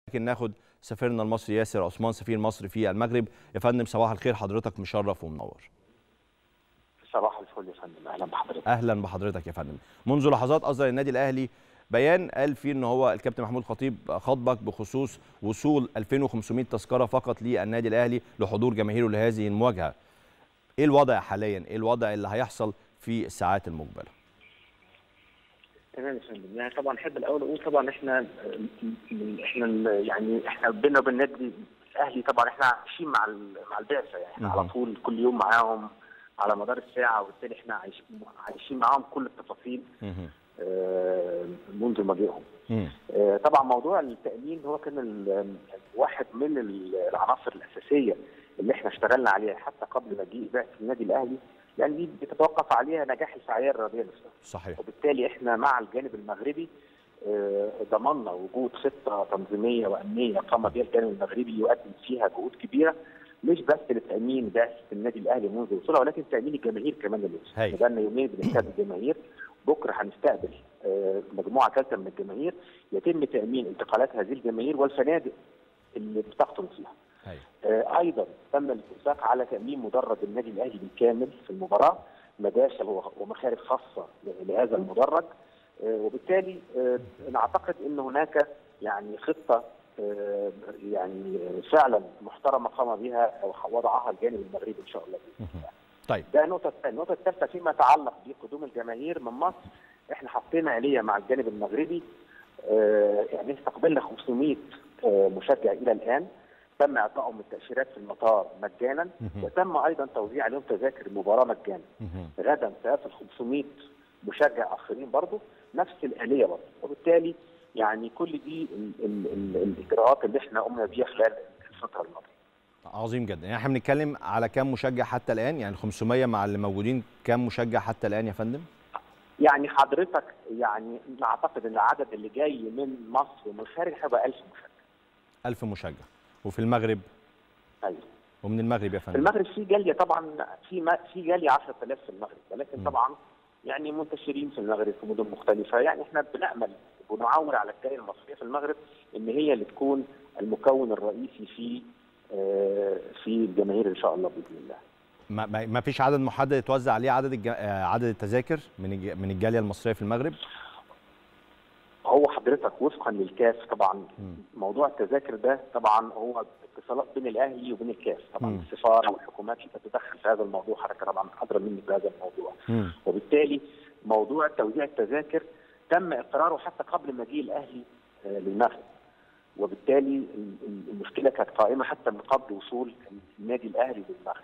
لكن ناخد سفيرنا المصري ياسر عثمان سفير مصر في المغرب يا فندم صباح الخير حضرتك مشرف ومنور صباح الفل يا فندم اهلا بحضرتك اهلا بحضرتك يا فندم منذ لحظات اصدر النادي الاهلي بيان قال فيه ان هو الكابتن محمود خطيب خاطبك بخصوص وصول 2500 تذكره فقط للنادي الاهلي لحضور جماهيره لهذه المواجهه ايه الوضع حاليا ايه الوضع اللي هيحصل في الساعات المقبله تمام يا فندم يعني طبعا احب الاول اقول طبعا احنا احنا يعني احنا بينا وبين النادي الاهلي طبعا احنا عايشين مع مع البعثه يعني احنا على طول كل يوم معاهم على مدار الساعه وبالتالي احنا عايشين عايشين معاهم كل التفاصيل آه منذ مجيئهم. آه طبعا موضوع التامين هو كان واحد من العناصر الاساسيه اللي احنا اشتغلنا عليها حتى قبل مجيء بعثه النادي الاهلي لان دي بتتوقف عليها نجاح الفعاليه الرياضيه نفسها. صحيح. وبالتالي احنا مع الجانب المغربي آه ضمننا وجود خطه تنظيميه وامنيه قام بها الجانب المغربي يقدم فيها جهود كبيره مش بس لتامين بعثه النادي الاهلي منذ وصولها ولكن تامين الجماهير كمان اللي بقالنا يومين بنستقبل الجماهير بكره هنستقبل مجموعه ثالثه من الجماهير يتم تامين انتقالات هذه الجماهير والفنادق اللي بتقطن فيها. آه ايضا تم الاتفاق على تامين مدرج النادي الاهلي بالكامل في المباراه مداخل ومخارج خاصه لهذا المدرج آه وبالتالي آه نعتقد ان هناك يعني خطه يعني فعلا محترمه قام بها او وضعها الجانب المغربي ان شاء الله باذن الله. طيب ده النقطه الثانيه، النقطه الثالثه فيما يتعلق بقدوم الجماهير من مصر احنا حطينا آلية مع الجانب المغربي يعني استقبلنا 500 مشجع الى الان تم اعطائهم التاشيرات في المطار مجانا وتم ايضا توزيع عليهم تذاكر المباراه مجانا غدا سيصل 500 مشجع اخرين برضه نفس الاليه برضه وبالتالي يعني كل دي ال ال ال الاجراءات اللي احنا قمنا بيها خلال الفتره الماضيه عظيم جدا يعني احنا بنتكلم على كام مشجع حتى الان يعني 500 مع اللي موجودين كام مشجع حتى الان يا فندم يعني حضرتك يعني نعتقد ان العدد اللي جاي من مصر ومن الخارج هيبقى 1000 مشجع 1000 مشجع وفي المغرب ايوه ومن المغرب يا في فندم المغرب في جاليه طبعا في ما في جاليه 10000 في المغرب ولكن طبعا يعني منتشرين في المغرب في مدن مختلفه يعني احنا بنامل ونعول على الجاليه المصريه في المغرب ان هي اللي تكون المكون الرئيسي في في الجماهير ان شاء الله باذن الله. ما ما فيش عدد محدد يتوزع عليه عدد الج... عدد التذاكر من الج... من الجاليه المصريه في المغرب؟ هو حضرتك وفقا للكاف طبعا م. موضوع التذاكر ده طبعا هو اتصالات بين الاهلي وبين الكاف طبعا م. السفاره والحكومات اللي بتتدخل في هذا الموضوع حضرتك طبعا ادرى مني بهذا الموضوع م. وبالتالي موضوع توزيع التذاكر تم اقراره حتى قبل مجيء الاهلي للمغرب وبالتالي المشكله كانت قائمه حتى من قبل وصول النادي الاهلي للمغرب.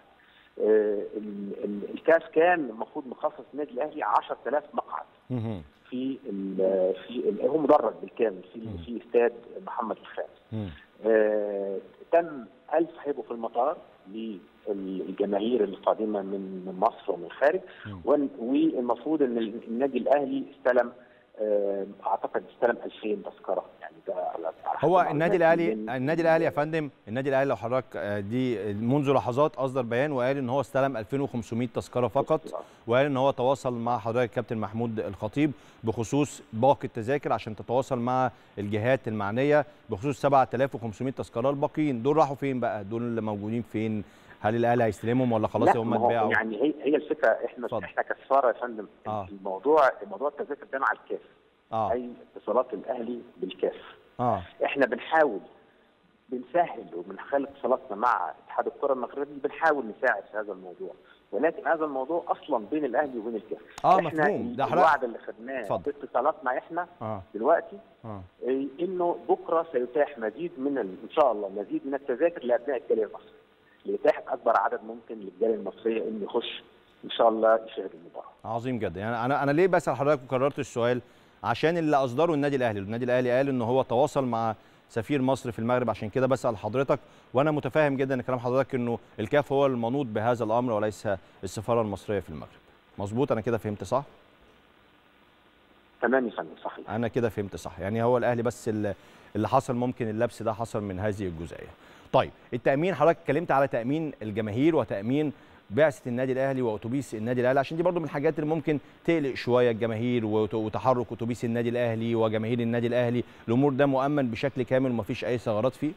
الكاس كان المفروض مخصص النادي الاهلي 10000 مقعد في ال في ال هو مدرج بالكامل في في استاد محمد الخامس. تم 1000 هيبقوا في المطار للجماهير القادمه من من مصر ومن الخارج والمفروض ان النادي الاهلي استلم اعتقد استلم 2000 تذكره يعني ده هو النادي الاهلي النادي الاهلي يا فندم النادي الاهلي لو حضرتك دي منذ لحظات اصدر بيان وقال ان هو استلم 2500 تذكره فقط وقال ان هو تواصل مع حضرتك الكابتن محمود الخطيب بخصوص باقي التذاكر عشان تتواصل مع الجهات المعنيه بخصوص 7500 تذكره الباقيين دول راحوا فين بقى دول اللي موجودين فين هل الاهلي هيستلمهم ولا خلاص هم اتباعوا يعني هي هي الفكره احنا فضل. احنا كسفاره يا فندم آه. الموضوع موضوع التذاكر ده مع الكاف آه. اي اتصالات الاهلي بالكاف اه احنا بنحاول بنسهل ومن خلال اتصالاتنا مع اتحاد الكره المغربي بنحاول نساعد في هذا الموضوع ولكن هذا الموضوع اصلا بين الاهلي وبين الكاف اه احنا مفهوم ده الوعد اللي خدناه في اتصالاتنا احنا آه. دلوقتي آه. انه بكره سيتاح مزيد من ان شاء الله مزيد من التذاكر لابناء الجاليه المصريه لإتاحة أكبر عدد ممكن للجالية المصرية إنه يخش إن شاء الله يشاهد المباراة. عظيم جدا، يعني أنا أنا ليه بسأل حضرتك وكررت السؤال؟ عشان اللي أصدره النادي الأهلي، النادي الأهلي قال إن هو تواصل مع سفير مصر في المغرب عشان كده بسأل حضرتك وأنا متفاهم جدا كلام حضرتك إنه الكاف هو المنوط بهذا الأمر وليس السفارة المصرية في المغرب. مظبوط أنا كده فهمت صح؟ تمام يا فندم صحيح. أنا كده فهمت صح، يعني هو الأهلي بس اللي حصل ممكن اللبس ده حصل من هذه الجزئية. طيب التامين حضرتك اتكلمت على تامين الجماهير وتامين بعثه النادي الاهلي واتوبيس النادي الاهلي عشان دي برضو من الحاجات اللي ممكن تقلق شويه الجماهير وتحرك اتوبيس النادي الاهلي وجماهير النادي الاهلي الامور ده مؤمن بشكل كامل ومفيش اي ثغرات فيه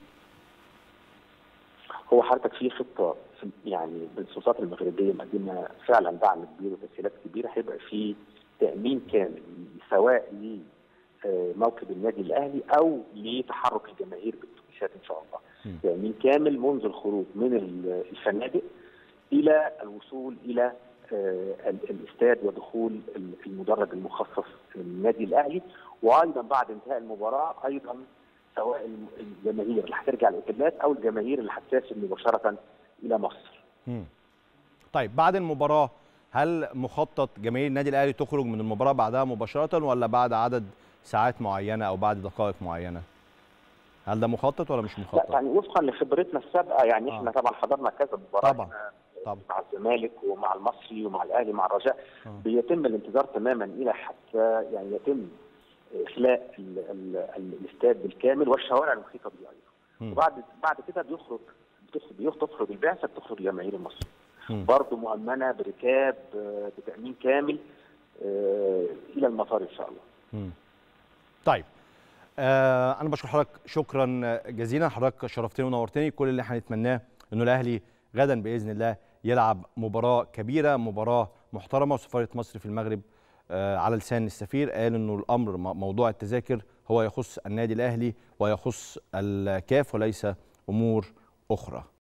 هو حضرتك في خطه يعني السلطات المغربيه مقدمه فعلا دعم كبير وتسهيلات كبيره هيبقى في تامين كامل سواء لموكب النادي الاهلي او لتحرك الجماهير بالاتوبيسات ان شاء الله. تامين كامل منذ الخروج من الفنادق الى الوصول الى الاستاد ودخول المدرج المخصص للنادي الاهلي وايضا بعد انتهاء المباراه ايضا سواء الجماهير اللي هترجع الاوتيلات او الجماهير اللي هتسافر مباشره الى مصر. مم. طيب بعد المباراه هل مخطط جماهير النادي الاهلي تخرج من المباراه بعدها مباشره ولا بعد عدد ساعات معينه او بعد دقائق معينه؟ هل ده مخطط ولا مش مخطط؟ لا يعني وفقا لخبرتنا السابقه يعني احنا آه. طبعا حضرنا كذا مباراه طبعا طبعا مع الزمالك ومع المصري ومع الاهلي مع الرجاء آه. بيتم الانتظار تماما الى حتى يعني يتم اخلاء الاستاد بالكامل والشوارع المحيطه به ايضا وبعد بعد كده بيخرج بتخرج البعثه بتخرج جماهير المصري برضه مؤمنه بركاب بتامين كامل الى المطار ان شاء الله. مم. طيب آه انا بشكر حضرتك شكرا جزيلا حضرتك شرفتني ونورتني كل اللي احنا نتمناه انه الاهلي غدا باذن الله يلعب مباراه كبيره مباراه محترمه وسفاره مصر في المغرب آه على لسان السفير قال انه الامر موضوع التذاكر هو يخص النادي الاهلي ويخص الكاف وليس امور اخرى